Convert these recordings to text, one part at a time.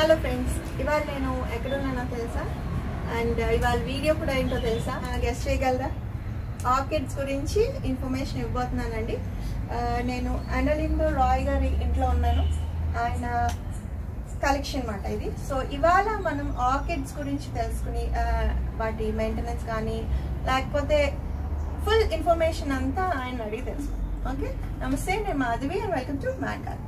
Hello friends ఇవాళ నేను ఎక్కడున్నానో తెలుసా అండ్ ఇవాళ వీడియో కూడా ఏంటో తెలుసా గెస్ట్ చేయగలరా ఆర్కిడ్స్ గురించి ఇన్ఫర్మేషన్ ఇవ్వబోతున్నానండి ఆ, నేను అండలిందో రాయ్ గారి ఇంట్లో ఉన్నాను ఆయన కలెక్షన్ మాట ఇది సో ఇవాళ మనం ఆర్కిడ్స్ గురించి తెలుసుకుని ఆ, వాటి మెయింటెనెన్స్ కానీ లేకపోతే ఫుల్ ఇన్ఫర్మేషన్ అంతా ఆయన అడిగి తెలుసు ఓకే నమస్తే నేను Madhavi and welcome to mat guard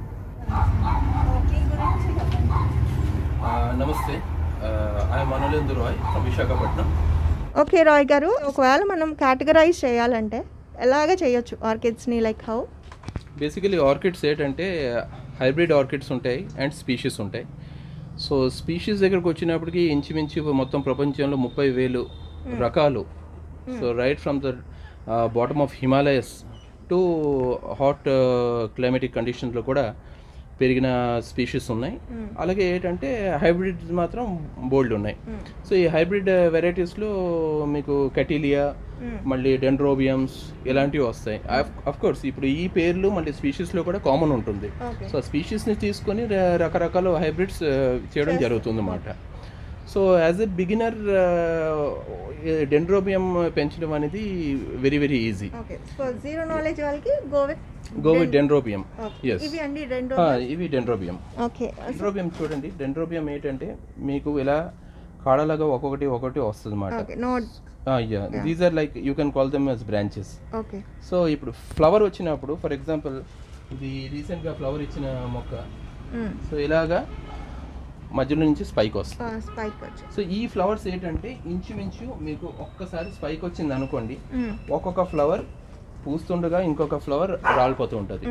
మీ గురించి చెప్పండి Uh, namaste I'm Manolendu Roy from Visakhapatnam okay Roy గారు ఒకవేళ మనం కేటగరైజ్ చేయాలంటే ఎలాగ చేయొచ్చు ఆర్కిడ్స్ని లైక్ హౌ బేసికలీ ఆర్కిడ్స్ ఏంటంటే హైబ్రిడ్ ఆర్కిడ్స్ ఉంటాయి అండ్ స్పీషీస్ ఉంటాయి సో స్పీషీస్ దగ్గరకు వచ్చినప్పటికి ఇంచుమించు మొత్తం ప్రపంచంలో ముప్పై వేలు రకాలు so right from the bottom of Himalayas to hot climatic కండిషన్స్లో కూడా పెరిగిన స్పీషీస్ ఉన్నాయి అలాగే ఏంటంటే హైబ్రిడ్ మాత్రం బోల్డ్ ఉన్నాయి సో ఈ హైబ్రిడ్ వెరైటీస్లో మీకు కటీలియా మళ్ళీ డెండ్రోబియమ్స్ ఇలాంటివి వస్తాయి అఫ్ కోర్స్ ఇప్పుడు ఈ పేర్లు మళ్ళీ స్పీషీస్లో కూడా కామన్ ఉంటుంది ఓకే సో స్పీషీస్ని తీసుకొని ర- రకరకాల హైబ్రిడ్స్ చేయడం జరుగుతుంది అన్నమాట so as a beginner dendrobium పెంచడం అనేది very very easy okay so zero knowledge వాళ్ళకి go with go with dendrobium yes ఇవి అండి రెండు ఇవి డెండ్రోబియం ఓకే డెండ్రోబియం చూడండి డెండ్రోబియం ఏంటంటే మీకు ఇలా కాడలాగా ఒక్కొక్కటి ఒక్కొక్కటి వస్తుంది అన్నమాట okay note these are like you can call them as branches okay so ఇప్పుడు ఫ్లవర్ వచ్చినప్పుడు ఫర్ ఎగ్జాంపుల్ ఇది రీసెంట్గా ఫ్లవర్ ఇచ్చిన మొక్క సో ఇలాగా మధ్యలో నుంచి స్పైక్ వస్తుంది స్పైక్ వచ్చి సో ఈ ఫ్లవర్స్ ఏంటంటే ఇంచుమించు మీకు ఒక్కసారి స్పైక్ వచ్చింది అనుకోండి ఒక్కొక్క ఫ్లవర్ పూస్తుండగా ఇంకొక ఫ్లవర్ రాలిపోతూ ఉంటుంది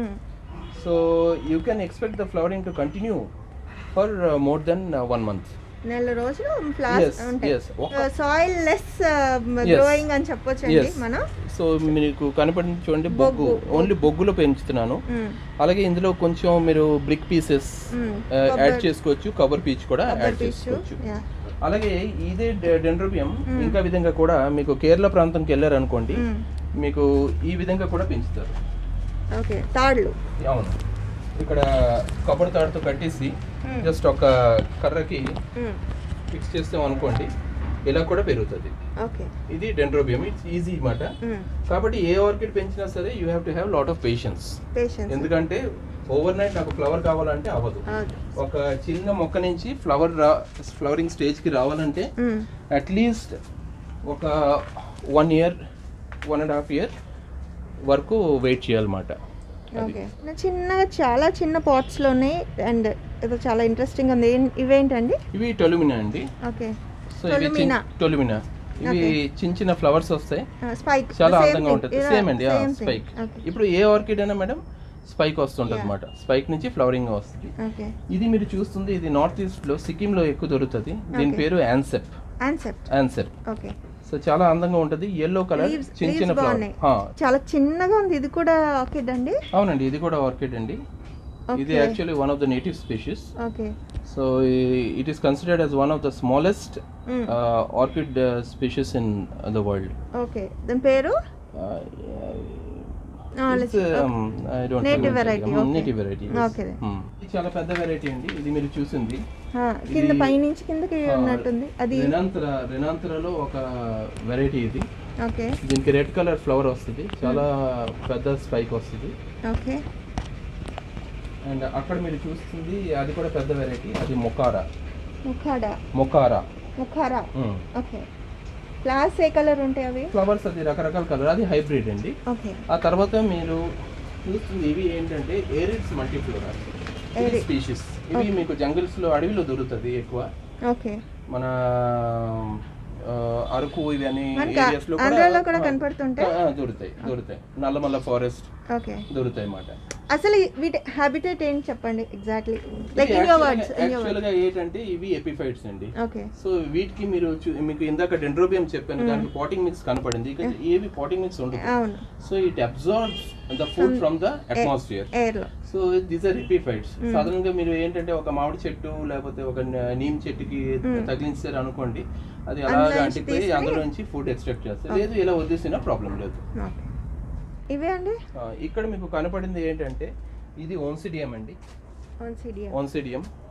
so you can expect the flowering to continue for more than one month నెల రోజులు ఫ్లాస్ Yes, ఉంటాయి yes. ఒక- సాయిల్ లెస్ Yes. గ్రోయింగ్ అని చెప్పొచ్చు అండి Yes. మనం సో మీకు కనపడింది చూడండి బొగ్గు బొగ్గు. ఓన్లీ బొగ్గులో పెంచుతున్నాను Mm. అలాగే ఇందులో కొంచెం మీరు brick pieces Mm. Add Cover- చేసుకోవచ్చు కవర్ పీచ్ కూడా Rubber యాడ్ tissue. చేసుకోవచ్చు Yeah. అలాగే ఇదే డెండ్రోబియం ఇంకా విధంగా కూడా మీకు కేరళ ప్రాంతంకి వెళ్ళారనుకోండి Mm. మీకు ఈ విధంగా కూడా పెంచుతారు ఓకే తాళ్ళు అవును ఇక్కడ కొబ్బరి తాడుతో కట్టేసి Mm. జస్ట్ ఒక కర్రకి Mm. ఫిక్స్ చేస్తాం అనుకోండి ఇలా కూడా పెరుగుతుంది ఓకే ఇది డెండ్రోబియం ఇట్స్ ఈజీ మాట Mm. కాబట్టి ఏ ఆర్కిడ్ పెంచినా సరే you have to have lot of patience patience ఎందుకంటే ఓవర్ నైట్ నాకు ఫ్లవర్ కావాలంటే అవ్వదు ఒక చిన్న మొక్క నుంచి ఫ్లవర్ రా ఫ్లవరింగ్ స్టేజ్కి రావాలంటే అట్లీస్ట్ ఒక one year one and half year వరకు వెయిట్ చేయాలన్నమాట అది ఓకే చిన్నగా చాలా చిన్న pots లో ఉన్నాయి అండ్ ఇది చాలా ఇంట్రెస్టింగ్ ఉంది ఏం- ఇవేంటండి ఇవి టొలుమినా అండి ఓకే సో ఇవి Tolumina. టొలుమినా ఇవి చిన్న చిన్న ఫ్లవర్స్ వస్తాయి స్పైక్ చాలా అందంగా ఉంటుంది సేమ్ అండి స్పైక్ ఇప్పుడు ఏ ఆర్కిడ్ అయినా మేడం స్పైక్ వస్తుంటుంది అనమాట స్పైక్ నుంచి ఫ్లవరింగ్ వస్తుంది ఓకే ఇది మీరు చూస్తుంది ఇది నార్త్ ఈస్ట్ లో సిక్కిం లో ఎక్కువ దొరుకుతుంది దీని Okay. పేరు యాన్సెప్ ఆన్సెప్ట్ యాన్సెప్ ఓకే సో చాలా అందంగా ఉంటుంది ఎల్లో కలర్ Leaves- చిన్న leaves చిన్న ఫ్లవర్ బాగున్నాయి. చాలా చిన్నగా ఉంది ఇది కూడా ఆర్కిడ్ అండి అవునండి ఇది కూడా ఆర్కిడ్ అండి ఇది Okay. Actually one of the native species okay so it is considered as one of the smallest Mm. Orchid species in the world okay దాని పేరు Ah, let's- Native variety, okay. Native variety Okay then. ఇది చాలా పెద్ద variety అండి ఇది మీరు చూసింది ఆ, కింద ఇది- పైనుంచి కిందకి ఆ, ఉన్నట్టుంది అది రెనాంతర రెనాంతరలో ఒక వెరైటీ ఇది ఓకే దీనికి రెడ్ కలర్ ఫ్లవర్ వస్తుంది చాలా పెద్ద స్పైక్ వస్తుంది ఓకే అండ్ అక్కడ మీరు చూస్తుంది అది కూడా పెద్ద వెరైటీ అది మొకారా ముఖాడా మొకారా ముఖారా ఓకే ఫ్లవర్స్ ఏ కలర్ ఉంటాయి అవి ఫ్లవర్స్ అది రకరకాల కలర్ అది హైబ్రిడ్ అండి ఓకే ఆ తర్వాత మీరు చూస్తుంది ఇవి ఏంటంటే ఏరిడ్స్ మల్టీఫ్లోరా Arid. స్పీషీస్ ఇవి మీకు జంగిల్స్ లో అడవిలో దొరుకుతుంది ఎక్కువ ఓకే మన ఆ, అరకు ఇవన్నీ మనకి ఏరియాస్ లో ఆంధ్రాలో కూడా ఆ, కనపడుతుంటాయి? ఆ, దొరుకుతాయి దొరుకుతాయి నల్లమల్ల ఫారెస్ట్ ఓకే దొరుకుతాయి అన్నమాట అసలు ఈ- వీటి హ్యాబిటేట్ ఏంటి చెప్పండి exactly like in your words in your actual గా ఏంటంటే ఇవి ఎపిఫైట్స్ అండి ఓకే సో వీటికి మీరు చూ- మీకు ఇందాక డెండ్రోబియం చెప్పాను దానికి పాటింగ్ మిక్స్ కనపడింది ఇక ఏవి పాటింగ్ మిక్స్ ఉండదు అవును so it absorbs the food from the atmosphere air లో సో దీస్ ఆర్ ఎపిఫైట్స్ సాధారణంగా మీరు ఏంటంటే ఒక మామిడి చెట్టు లేకపోతే ఒక న- నీమ్ చెట్టుకి తగిలించారు అనుకోండి అది అందులో అలాగా నుంచి అంటిపోయి తీసుకుని- అందులో నుంచి ఫుడ్ ఎక్స్ట్రాక్ట్ చేస్తారు లేదు ఇలా వదిలేసినా ప్రాబ్లం లేదు ఓకే ఇవే అండి ఆ, ఇక్కడ మీకు కనపడింది ఏంటంటే ఇది ఓన్సిడియం అండి ఆన్ సిడియా ఓన్సిడియం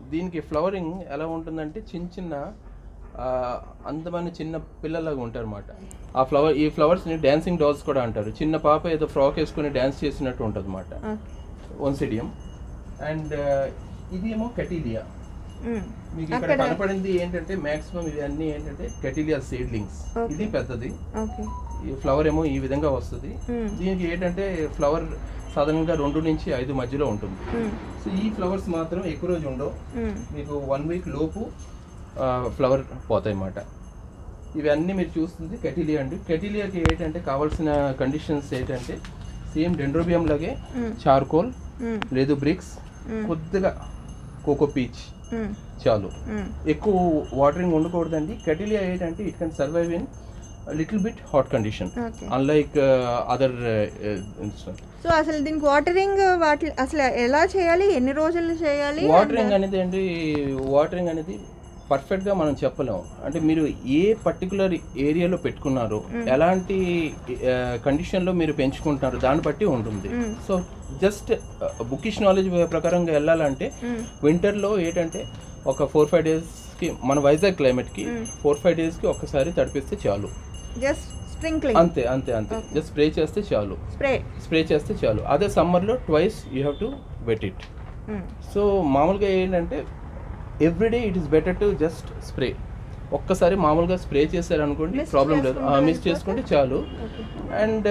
దీనికి ఫ్లవరింగ్ ఎలా ఉంటుందంటే చిన్న చిన్న ఆ, అందమైన చిన్న పిల్లలాగా ఉంటారు అనమాట ఆ ఫ్లవర్ ఈ ఫ్లవర్స్ని డాన్సింగ్ డాల్స్ కూడా అంటారు చిన్న పాప ఏదో ఫ్రాక్ వేసుకొని డ్యాన్స్ చేసినట్టు ఉంటుంది అనమాట ఓకే ఒన్సిడియం అండ్ ఇది ఏమో కెటీలియా మ్మ్. మీకు ఇక్కడ కనపడింది ఏంటంటే మాక్సిమం ఇవి అన్ని ఏంటంటే కెటీలియా సీడ్లింగ్స్ Okay. ఇది పెద్దది ఓకే ఈ ఫ్లవర్ ఏమో ఈ విధంగా వస్తుంది మ్మ్. దీనికి ఏంటంటే ఫ్లవర్ సాధారణంగా రెండు నుంచి ఐదు మధ్యలో ఉంటుంది మ్మ్. సో ఈ ఫ్లవర్స్ మాత్రం ఎక్కువ రోజు ఉండవు మ్మ్. మీకు వన్ వీక్ లోపు ఫ్లవర్ పోతాయి అన్నమాట ఇవన్నీ మీరు చూస్తుంది కెటిలియా అండి కెటిలియాకి ఏంటంటే కావాల్సిన కండిషన్స్ ఏంటంటే సేమ్ డెండ్రోబియం లాగే మ్మ్. చార్కోల్ మ్మ్. లేదు బ్రిక్స్ మ్మ్. కొద్దిగా కోకో పీచ్ మ్మ్. చాలు మ్మ్. ఎక్కువ వాటరింగ్ ఉండకూడదండి కెటిలియా ఏంటంటే it can survive in little bit hot condition okay unlike other so అసలు దీనికి వాటరింగ్ వాటి అసలు ఎలా చేయాలి ఎన్ని రోజులు చేయాలి వాటరింగ్ అనేది అండి వాటరింగ్ అనేది పర్ఫెక్ట్ గా మనం చెప్పలేము అంటే మీరు ఏ పర్టికులర్ ఏరియాలో పెట్టుకున్నారు ఎలాంటి కండిషన్ లో మీరు పెంచుకుంటున్నారు దాన్ని బట్టి ఉంటుంది Mm. So just bookish knowledge ప్రకారంగా వెళ్ళాలంటే మ్మ్. వింటర్ లో ఏంటంటే ఒక ఫోర్ ఫైవ్ డేస్ కి మన వైజాగ్ క్లైమేట్ కి ఫోర్ ఫైవ్ డేస్ కి ఒక్కసారి తడిపిస్తే చాలు జస్ట్ స్ప్రింక్లింగ్ అంతే అంతే అంతే జస్ట్ స్ప్రే చేస్తే చాలు స్ప్రే స్ప్రే చేస్తే చాలు అదే సమ్మర్లో twice you have to wet it so మామూలుగా ఏంటంటే everyday it is better to just spray ఒక్కసారి మామూలుగా స్ప్రే చేశారనుకోండి Mist ప్రాబ్లం లేదు చేసుకుంటే మిస్ చేసుకుంటే చాలు ఓకే అండ్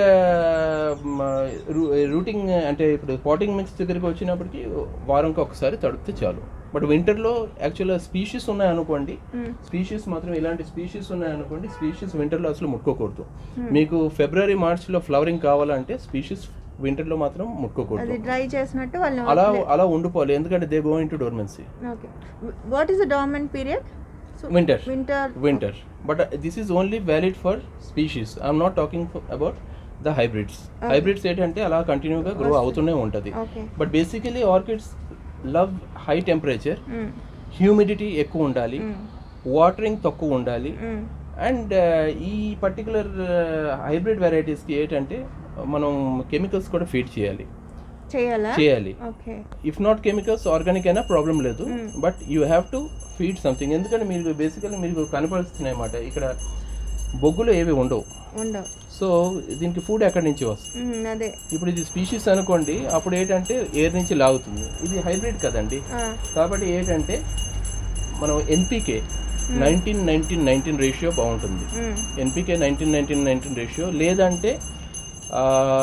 రూటింగ్ అంటే ఇప్పుడు పాటింగ్ మిక్స్ దగ్గరికి వచ్చినప్పటికి వారంకి ఒకసారి తడిపితే చాలు బట్ వింటర్లో యాక్చువల్గా స్పీషీస్ ఉన్నాయనుకోండి స్పీషీస్ మాత్రం ఇలాంటి స్పీషీస్ ఉన్నాయనుకోండి స్పీషీస్ వింటర్లో అసలు ముట్టుకోకూడదు మీకు ఫిబ్రవరి మార్చ్లో ఫ్లవరింగ్ కావాలంటే స్పీషీస్ వింటర్లో మాత్రం ముట్టుకోకూడదు అది డ్రై చేసినట్టు వాళ్ళు అలా అలా ఉండిపోవాలి ఎందుకంటే they go into dormancy okay what is the dormant period so winter winter winter but this is only valid for species I'm not talking about the hybrids hybrids ఏంటంటే అలా కంటిన్యూగా గ్రో అవుతూనే ఉంటుంది okay but basically orchids love high temperature humidity ఎక్కువ ఉండాలి watering తక్కువ ఉండాలి and ఈ పర్టికులర్ హైబ్రిడ్ వెరైటీస్కి ఏంటంటే మనం కెమికల్స్ కూడా ఫీడ్ చేయాలి చేయాలా చేయాలి okay if not chemicals organic అయినా ప్రాబ్లం లేదు but you have to feed something ఎందుకంటే మీరు బేసికల్లీ మీకు కనపడుతున్నాయి అన్నమాట ఇక్కడ బొగ్గులు ఏవి ఉండవు ఉండవు సో దీనికి ఫుడ్ ఎక్కడి నుంచి వస్తుంది మ్మ్, అదే ఇప్పుడు ఇది స్పీషీస్ అనుకోండి అప్పుడు ఏంటంటే ఎయిర్ నుంచి లాగుతుంది ఇది హైబ్రిడ్ కదండి ఆ, కాబట్టి ఏంటంటే మనం NPK nineteen nineteen nineteen ratio బాగుంటుంది మ్మ్, NPK nineteen nineteen nineteen ratio లేదంటే ఆ,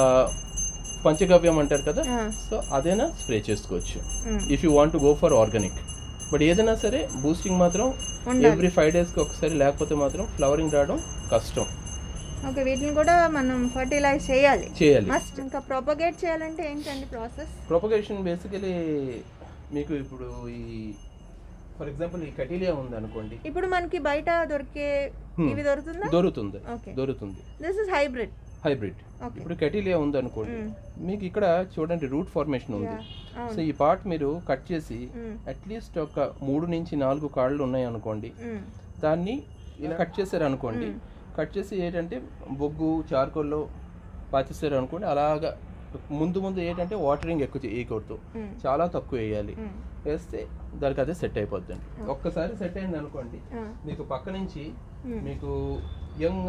పంచగవ్యం అంటారు కదా ఆ, సో అదైనా స్ప్రే చేసుకోవచ్చు మ్మ్. If you want go for organic but ఏదైనా సరే బూస్టింగ్ మాత్రం ఉండాలి. ఎవ్రీ ఫైవ్ డేస్కి ఒకసారి లేకపోతే మాత్రం ఫ్లవరింగ్ రావడం కష్టం ఓకే వీటిని కూడా మనం ఫర్టిలైజ్ చేయాలి చేయాలి మస్ట్ ఇంకా ప్రొపగేట్ చేయాలంటే ఏంటండి ప్రాసెస్ ప్రొపగేషన్ బేసికలీ మీకు ఇప్పుడు ఈ ఫర్ ఎగ్జాంపుల్ ఈ కటీలియా ఉంది అనుకోండి ఇప్పుడు మనకి బయట దొరికే Hmm. ఇవి దొరుకుతుందా దొరుకుతుంది ఓకే దొరుకుతుంది this is hybrid hybrid okay ఇప్పుడు కెటీలియా ఉంది అనుకోండి Mm. మీకు ఇక్కడ చూడండి రూట్ ఫార్మేషన్ ఉంది సో అవును ఈ పార్ట్ మీరు కట్ చేసి Mm. అట్లీస్ట్ ఒక మూడు నుంచి నాలుగు కాళ్ళు ఉన్నాయి అనుకోండి మ్మ్. దాన్ని ఇలా కట్ చేశారు అనుకోండి కట్ చేసి ఏంటంటే బొగ్గు చార్కోల్లో పాచేసారు అనుకోండి అలాగా ముందు ముందు ఏంటంటే వాటరింగ్ ఎక్కువ చేయకూడదు మ్మ్. చాలా తక్కువ వేయాలి మ్మ్. వేస్తే దానికి అదే సెట్ అయిపోద్దండి ఒక్కసారి సెట్ అయింది అనుకోండి ఆ, మీకు పక్క నుంచి మ్మ్. మీకు యంగ్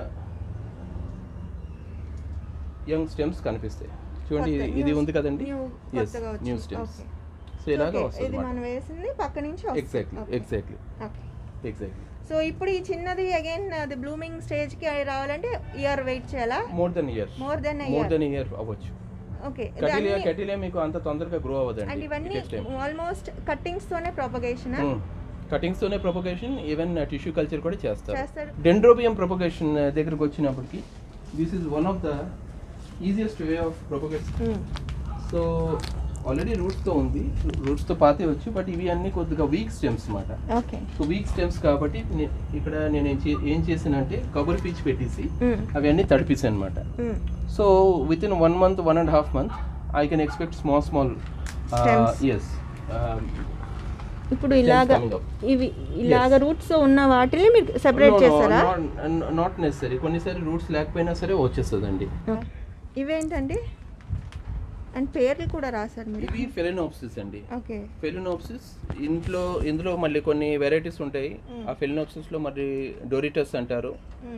యంగ్ స్టెమ్స్ కనిపిస్తాయి చూడండి ఇది- ఇది ఉంది కదండి New ఎస్ కొత్తగా న్యూ వచ్చింది. Stems Okay. సో ఇలాగా Okay, వస్తుంది ఇది మనం వేసింది పక్క నుంచి exactly exactly okay exactly so ఇప్పుడు ఈ చిన్నది అగైన్ అది బ్లూమింగ్ స్టేజ్ కి రావాలంటే ఇయర్ వెయిట్ చేయాలా more than year more than more year than year అవ్వచ్చు ఓకే కటిలియా కటిలియా మీకు అంత తొందరగా గ్రో అండ్ అవ్వదండి ఇవన్నీ ఆల్మోస్ట్ కట్టింగ్స్ తోనే ప్రాపగేషన్ కటింగ్స్ తోనే ప్రొపగేషన్ ఈవెన్ టిష్యూ కల్చర్ కూడా చేస్తారు చేస్తారు డెండ్రోబియం ప్రొపగేషన్ దగ్గరకు వచ్చినప్పటికి this is one of the easiest way of propagation so already రూట్స్తో ఉంది రూట్స్తో పాతే వచ్చు బట్ ఇవి అన్ని కొద్దిగా వీక్ స్టెమ్స్ అన్నమాట ఓకే సో వీక్ స్టెమ్స్ కాబట్టి నే- ఇక్కడ నేను ఏం చే- ఏం చేసానంటే కొబ్బరి పీచ్ పెట్టేసి అవి అన్ని తడిపేసాను అనమాట so with in one month one and half month I can expect small small Stems. Yes ఇప్పుడు ఇలాగా coming up. ఇవి ఇలాగా రూట్స్ ఉన్న వాటిని మీరు సెపరేట్ చేస్తారా నాట్ నెసరీ కొన్నిసారి రూట్స్ లేకపోయినా సరే వచ్చేస్తుందండి ఇవేంటండి అండ్ పేర్లు కూడా రాశారు మీరు ఇవి ఫెలినోప్సిస్ అండి ఓకే ఫెలినోప్సిస్ ఇంట్లో ఇందులో మళ్ళీ కొన్ని వెరైటీస్ ఉంటాయి ఆ ఫెలినోప్సిస్లో మరి డోరిటస్ అంటారు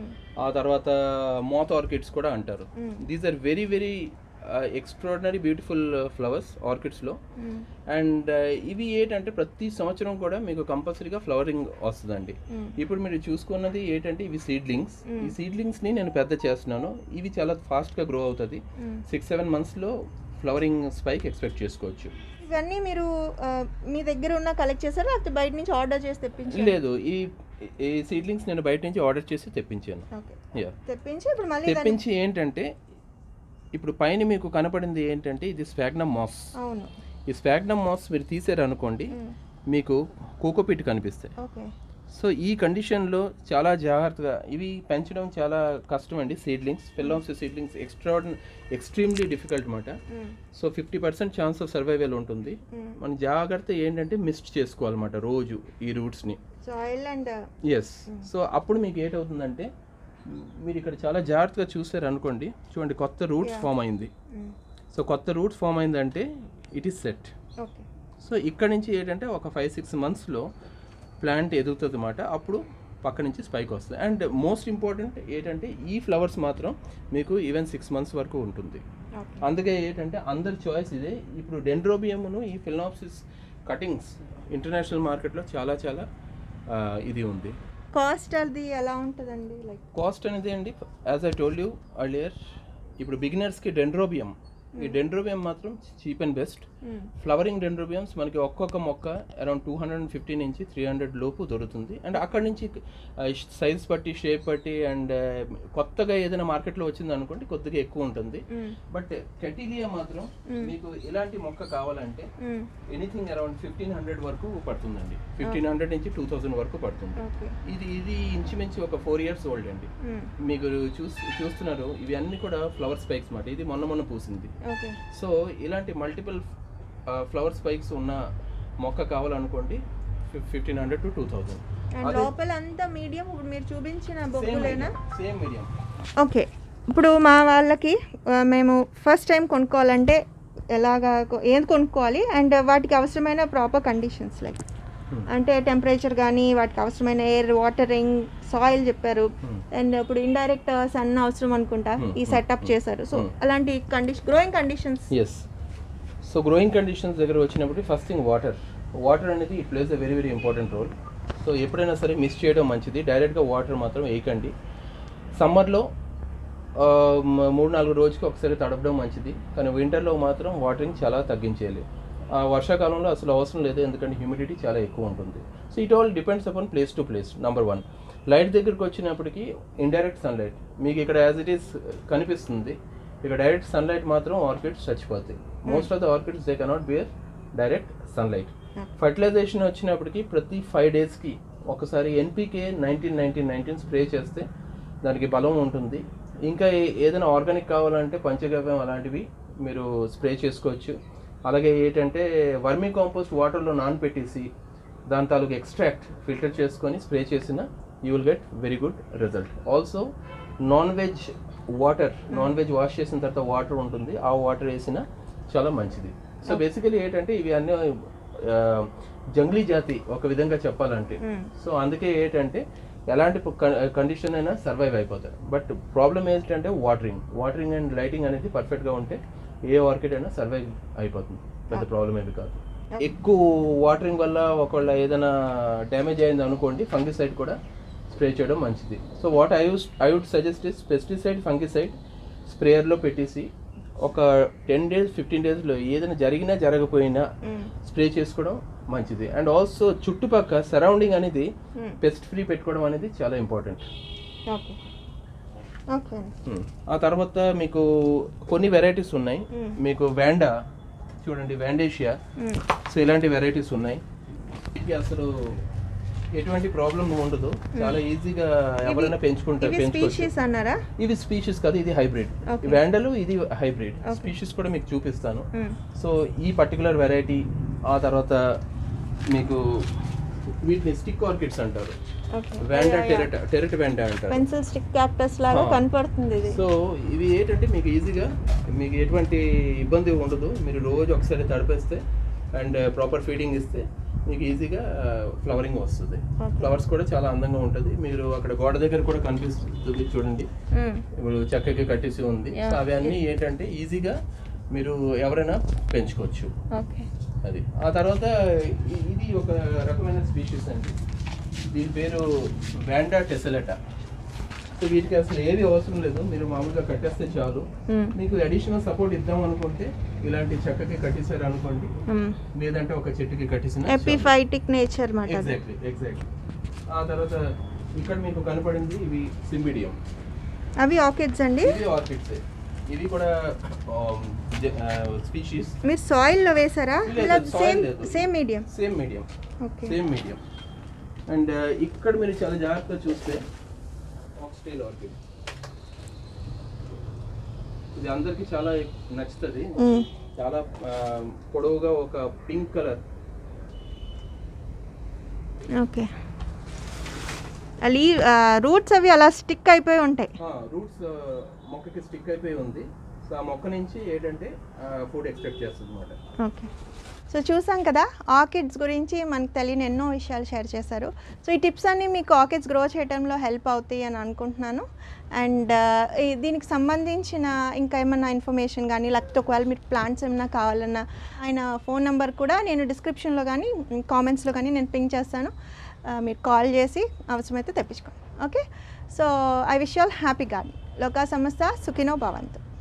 ఆ తర్వాత మోత్ ఆర్కిడ్స్ కూడా అంటారు these are very very extraordinary beautiful flowers ఆర్కిడ్స్లో అండ్ ఇవి ఏంటంటే ప్రతి సంవత్సరం కూడా మీకు కంపల్సరీగా ఫ్లవరింగ్ వస్తుందండి ఇప్పుడు మీరు చూసుకున్నది ఏంటంటే ఇవి సీడ్లింగ్స్ ఈ సీడ్లింగ్స్ని నేను పెద్ద చేస్తున్నాను ఇవి చాలా ఫాస్ట్గా గ్రో అవుతుంది సిక్స్ సెవెన్ మంత్స్లో ఫ్లవరింగ్ స్పైక్ ఎక్స్పెక్ట్ చేసుకోవచ్చు ఇవన్నీ మీరు ఆ, మీ దగ్గర ఉన్న కలెక్ట్ చేశారా లేకపోతే బయట నుంచి ఆర్డర్ చేసి తెప్పించారు లేదు ఈ ఈ సీడ్లింగ్స్ నేను బయట నుంచి ఆర్డర్ చేసి తెప్పించాను ఓకే యా తెప్పించి ఇప్పుడు మళ్ళీ దాన్ని- తెప్పించి ఏంటంటే ఇప్పుడు పైన మీకు కనపడింది ఏంటంటే ఇది స్పాగ్నమ్ మాస్ అవును ఈ స్పాగ్నమ్ మాస్ మీరు తీసారు అనుకోండి మీకు కోకోపీట్ కనిపిస్తాయి ఓకే సో ఈ కండిషన్లో చాలా జాగ్రత్తగా ఇవి పెంచడం చాలా కష్టం అండి సీడ్లింగ్స్ ఫిల్లామ్స్ సీడ్లింగ్స్ ఎక్స్ట్రా ఎక్స్ట్రీమ్లీ డిఫికల్ట్ అనమాట so fifty percent chance of survival ఉంటుంది మన జాగ్రత్త ఏంటంటే మిస్ట్ చేసుకోవాలన్నమాట రోజు ఈ రూట్స్ని సాయిల్ అండ్ ఎస్ సో అప్పుడు మీకు ఏటవుతుందంటే మ్, మీరు ఇక్కడ చాలా జాగ్రత్తగా చూసారు అనుకోండి చూడండి కొత్త రూట్స్ ఫామ్ అయింది సో కొత్త రూట్స్ ఫామ్ అయిందంటే it is set okay so ఇక్కడ నుంచి ఏంటంటే ఒక ఫైవ్ సిక్స్ మంత్స్లో ప్లాంట్ ఎదుగుతుంది అన్నమాట అప్పుడు పక్క నుంచి స్పైక్ వస్తుంది అండ్ మోస్ట్ ఇంపార్టెంట్ ఏంటంటే ఈ ఫ్లవర్స్ మాత్రం మీకు ఈవెన్ సిక్స్ మంత్స్ వరకు ఉంటుంది ఓకే అందుకే ఏంటంటే అందరి చాయిస్ ఇదే ఇప్పుడు డెండ్రోబియమ్ను ఈ ఫిల్నాప్సిస్ కటింగ్స్ ఇంటర్నేషనల్ మార్కెట్లో చాలా చాలా ఆ, ఇది ఉంది కాస్ట్ అది ఎలా ఉంటుందండి లైక్ కాస్ట్ అనేది అండి as I told you earlier ఇప్పుడు బిగినర్స్కి డెండ్రోబియం ఈ డెండ్రోబియం మాత్రం cheap and best flowering dendrobiums మనకి ఒక్కొక్క మొక్క around two hundred and fifty నుంచి త్రీ హండ్రెడ్ లోపు దొరుకుతుంది అండ్ అక్కడ నుంచి సైజ్ బట్టి షేప్ బట్టి అండ్ కొత్తగా ఏదైనా మార్కెట్లో వచ్చింది అనుకోండి కొద్దిగా ఎక్కువ ఉంటుంది బట్ కెటిలియా మాత్రం మీకు ఇలాంటి మొక్క కావాలంటే ఎనీథింగ్ అరౌండ్ ఫిఫ్టీన్ హండ్రెడ్ వరకు పడుతుందండి ఫిఫ్టీన్ హండ్రెడ్ నుంచి టూ థౌసండ్ వరకు పడుతుంది ఓకే ఇది ఇది ఇంచుమించు ఒక ఫోర్ ఇయర్స్ ఓల్డ్ అండి మీకు చూస్ చూస్తున్నారు ఇవి అన్ని కూడా ఫ్లవర్ స్పైక్స్ మాట ఇది మొన్న మొన్న పూసింది ఓకే సో ఇలాంటి మల్టిపుల్ ఫ్లవర్ స్పైక్స్ ఉన్న మొక్క కావాలనుకోండి fifteen hundred to two thousand and లోపల అంతా మీడియం ఇప్పుడు మీరు చూపించిన బొగ్గులేనా సేమ్ మీడియం ఓకే ఇప్పుడు మా వాళ్ళకి ఆ, మేము ఫస్ట్ టైం కొనుక్కోవాలంటే ఎలాగా కొ- ఏది కొనుక్కోవాలి అండ్ వాటికి అవసరమైన ప్రాపర్ కండిషన్స్ లైక్ అంటే టెంపరేచర్ కానీ వాటికి అవసరమైన ఎయిర్ వాటరింగ్ సాయిల్ చెప్పారు అండ్ ఇప్పుడు ఇండైరెక్ట్ సన్ అవసరం అనుకుంటా Hmm, ఈ hmm, సెటప్ hmm, చేశారు సో hmm. అలాంటి condition growing conditions yes so growing conditions దగ్గర వచ్చినప్పుడు ఫస్ట్ థింగ్ వాటర్ వాటర్ అనేది it plays a very very important role so ఎప్పుడైనా సరే మిస్ చేయడం మంచిది డైరెక్ట్గా వాటర్ మాత్రం వేయకండి సమ్మర్లో మూడు నాలుగు రోజుకి ఒకసారి తడపడం మంచిది కానీ వింటర్లో మాత్రం వాటరింగ్ చాలా తగ్గించేయాలి ఆ వర్షాకాలంలో అసలు అవసరం లేదు ఎందుకంటే హ్యూమిడిటీ చాలా ఎక్కువ ఉంటుంది so it all depends upon place to place number one light దగ్గరికి వచ్చినప్పటికీ ఇండైరెక్ట్ సన్లైట్ మీకు ఇక్కడ యాజ్ ఇట్ ఈస్ కనిపిస్తుంది ఇక్కడ డైరెక్ట్ సన్లైట్ మాత్రం ఆర్కిడ్స్ చచ్చిపోతాయి most of the orchids they cannot bear direct sunlight fertilization వచ్చినప్పటికి ప్రతి ఫైవ్ డేస్కి ఒకసారి NPK nineteen nineteen nineteen spray చేస్తే దానికి బలం ఉంటుంది ఇంకా ఏ- ఏదైనా ఆర్గానిక్ కావాలంటే పంచగవ్యం అలాంటివి మీరు స్ప్రే చేసుకోవచ్చు అలాగే ఏంటంటే వర్మీ కాంపోస్ట్ వాటర్లో నానపెట్టేసి దాని తాలూకు ఎక్స్ట్రాక్ట్ ఫిల్టర్ చేసుకొని స్ప్రే చేసిన you will get very good result also non veg water non veg wash చేసిన తర్వాత వాటర్ ఉంటుంది ఆ వాటర్ వేసిన చాలా మంచిది సో బేసికలీ ఏంటంటే ఇవి అన్నీ ఆ, జంగ్లీ జాతి ఒక విధంగా చెప్పాలంటే సో అందుకే ఏంటంటే ఎలాంటి కండిషన్ అయినా సర్వైవ్ అయిపోతారు బట్ ప్రాబ్లం ఏంటంటే వాటరింగ్ వాటరింగ్ అండ్ లైటింగ్ అనేది పర్ఫెక్ట్గా ఉంటే ఏ ఆర్కిడ్ అయినా సర్వైవ్ అయిపోతుంది పెద్ద ప్రాబ్లం ఏమి కాదు ఎక్కువ వాటరింగ్ వల్ల ఒకవేళ ఏదైనా డ్యామేజ్ అయింది అనుకోండి ఫంగిసైడ్ కూడా స్ప్రే చేయడం మంచిది so what I use I would suggest is pesticide fungicide స్ప్రేయర్లో పెట్టేసి ఒక టెన్ డేస్ ఫిఫ్టీన్ డేస్లో ఏదైనా జరిగినా జరగకపోయినా స్ప్రే చేసుకోవడం మంచిది అండ్ ఆల్సో చుట్టుపక్క సరౌండింగ్ అనేది పెస్ట్ ఫ్రీ పెట్టుకోవడం అనేది చాలా ఇంపార్టెంట్ ఓకే ఓకే ఆ తర్వాత మీకు కొన్ని వెరైటీస్ ఉన్నాయి Hmm. మీకు వ్యాండా చూడండి వ్యాండేషియా సో ఇలాంటి వెరైటీస్ ఉన్నాయి ఇది అసలు ఎటువంటి ప్రాబ్లం ఉండదు చాలా ఈజీగా ఎవరైనా పెంచుకుంటారు ఇవి పెంచుకోవచ్చు స్పీషీస్ అన్నారా ఇవి స్పీషీస్ కాదు ఇది హైబ్రిడ్ Okay. వ్యాండలు ఇది హైబ్రిడ్ Okay. స్పీషీస్ కూడా మీకు చూపిస్తాను Mm. సో ఈ పర్టికులర్ వెరైటీ ఆ తర్వాత మీకు వీటిని స్టిక్ ఆర్కిడ్స్ అంటారు okay vanda terete terete vanda అంటారు పెన్సిల్ స్టిక్ క్యాక్టస్ లాగా Ah. కనపడుతుంది ఇది సో ఇవి ఏంటంటే మీకు ఈజీగా మీకు ఎటువంటి ఇబ్బంది ఉండదు మీరు రోజు ఒకసారి తడిపేస్తే అండ్ ప్రాపర్ ఫీడింగ్ ఇస్తే మీకు ఈజీగా ఫ్లవరింగ్ వస్తుంది Okay. ఫ్లవర్స్ కూడా చాలా అందంగా ఉంటుంది మీరు అక్కడ గోడ దగ్గర కూడా కనిపిస్తుంది చూడండి మ్మ్. ఇప్పుడు చక్కగా కట్టేసి ఉంది Yeah. సో అవన్నీ ఏంటంటే ఈజీగా మీరు ఎవరైనా పెంచుకోవచ్చు ఓకే అది ఆ తర్వాత ఇ- ఇది ఒక రకమైన స్పీషీస్ అండి దీని పేరు వ్యాండా టెసలెటా సో వీటికి అసలు ఏది అవసరం లేదు మీరు మామూలుగా కట్టేస్తే చాలు మ్మ్. మీకు అడిషనల్ సపోర్ట్ ఇద్దాం అనుకుంటే ఇలాంటి చెక్కకి కట్టేశారు అనుకోండి మ్మ్. లేదంటే ఒక చెట్టుకి కట్టేసిన ఎపిఫైటిక్ నేచర్ మాట అది. ఎగ్జాక్ట్లీ ఎగ్జాక్ట్లీ ఆ తర్వాత ఇక్కడ మీకు కనపడింది ఇవి సింబిడియం అవి ఆర్కిడ్స్ అండి ఇవి ఆర్కిడ్స్ ఇవి కూడా స్పీషీస్ మీరు సాయిల్లో వేసారా లేదు, ఇలా soil సేమ్ లేదు. Same medium same medium okay same medium and ఇక్కడ మీరు చాలా జాగ్రత్తగా చూస్తే ఆక్స్టైల్ ఆర్కిడ్ ఇది అందరికి చాలా నచ్చుతుంది చాలా ఆ, పొడవుగా ఒక pink colour okay aerial roots అవి అలా స్టిక్ అయిపోయి ఉంటాయి రూట్స్ మొక్కకి స్టిక్ అయిపోయి ఉంది సో ఆ మొక్క నుంచి ఏంటంటే ఫుడ్ ఎక్స్పెక్ట్ చేస్తుంది అనమాట ఓకే సో చూసాం కదా ఆర్కిడ్స్ గురించి మనకు తెలియని ఎన్నో విషయాలు షేర్ చేశారు సో ఈ టిప్స్ అన్నీ మీకు ఆర్కిడ్స్ గ్రో చేయడంలో హెల్ప్ అవుతాయి అని అనుకుంటున్నాను అండ్ దీనికి సంబంధించిన ఇంకా ఏమన్నా ఇన్ఫర్మేషన్ కానీ లేకపోతే ఒకవేళ మీరు ప్లాంట్స్ ఏమైనా కావాలన్నా ఆయన ఫోన్ నెంబర్ కూడా నేను డిస్క్రిప్షన్లో కానీ కామెంట్స్లో కానీ నేను పింక్ చేస్తాను ఆ, మీరు కాల్ చేసి అవసరమైతే తెప్పించుకోండి okay so I wish all happy garden లోకా సంస్థ సుఖినో భవంతు